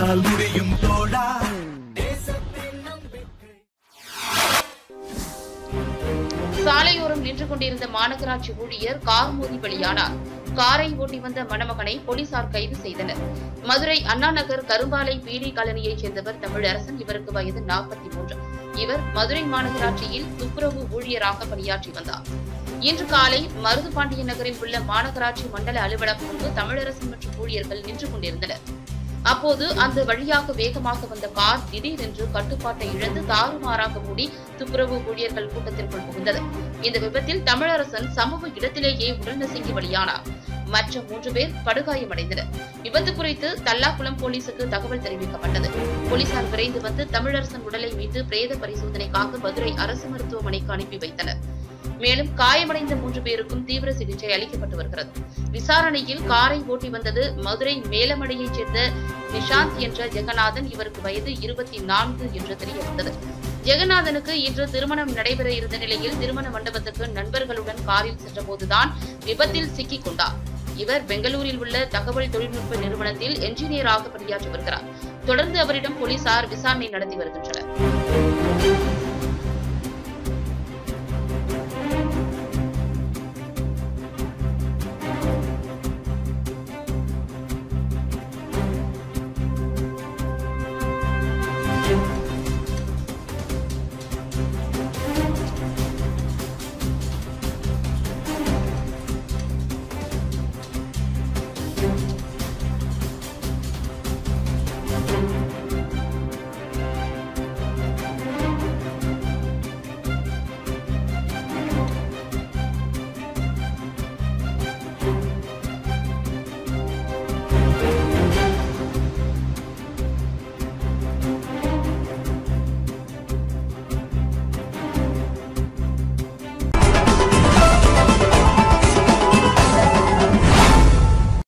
உன்னால் முடியும் தோழா சாலையோரம் நின்று கொண்டிருந்த மாநகராட்சி ஊழியர் கார் மோதி பலியானார் காரை ஓட்டி வந்த மணமகனை போலீசார் கைது செய்தனர் மதுரை அண்ணா நகர் கரும்பாலை பீடி காலனியைச் சேர்ந்தவர் தமிழரசன் இவருக்கு வயது நாற்பத்தி மூன்று இவர் மதுரை மாநகராட்சியில் துப்புரவு ஊழியராக பணியாற்றி வந்தார் இன்று காலை மருதுபாண்டிய நகரில் உள்ள மாநகராட்சி மண்டல அலுவலகம் முன்பு தமிழரசன் மற்றும் ஊழியர்கள் நின்று கொண்டிருந்தனர் அப்போது அந்த வழியாக வேகமாக வந்த கார் திடீரென்று கட்டுப்பாட்டை இழந்து தாறுமாறாக மூடி துப்புரவு ஊழியர்கள் கூட்டத்திற்குள் புகுந்தது இந்த விபத்தில் தமிழரசன் சம்பவ இடத்திலேயே உடல் நசுங்கி பலியானார் மற்ற மூன்று பேர் படுகாயமடைந்தனர் விபத்து குறித்து தல்லாக்குளம் போலீசுக்கு தகவல் தெரிவிக்கப்பட்டது போலீசார் விரைந்து வந்து தமிழரசன் உடலை மீட்டு பிரேத பரிசோதனைக்காக மதுரை அரசு மருத்துவமனைக்கு அனுப்பி வைத்தனர் மேலும் காயமடைந்த மூன்று பேருக்கும் தீவிர சிகிச்சை அளிக்கப்பட்டு வருகிறது விசாரணையில் காரை ஓட்டி வந்தது மதுரை மேலமடையைச் சேர்ந்த நிஷாந்த் என்ற ஜெகநாதன் இவருக்கு வயது இருபத்தி நான்கு என்று தெரிய வந்தது ஜெகநாதனுக்கு இன்று திருமணம் நடைபெற இருந்த நிலையில் திருமண மண்டபத்துக்கு நண்பர்களுடன் காரில் சென்றபோதுதான் விபத்தில் சிக்கிக் கொண்டார் இவர் பெங்களூரில் உள்ள தகவல் தொழில்நுட்ப நிறுவனத்தில் என்ஜினியராக பணியாற்றி வருகிறார் தொடர்ந்து அவரிடம் போலீசார் விசாரணை நடத்தி வருகின்றனர்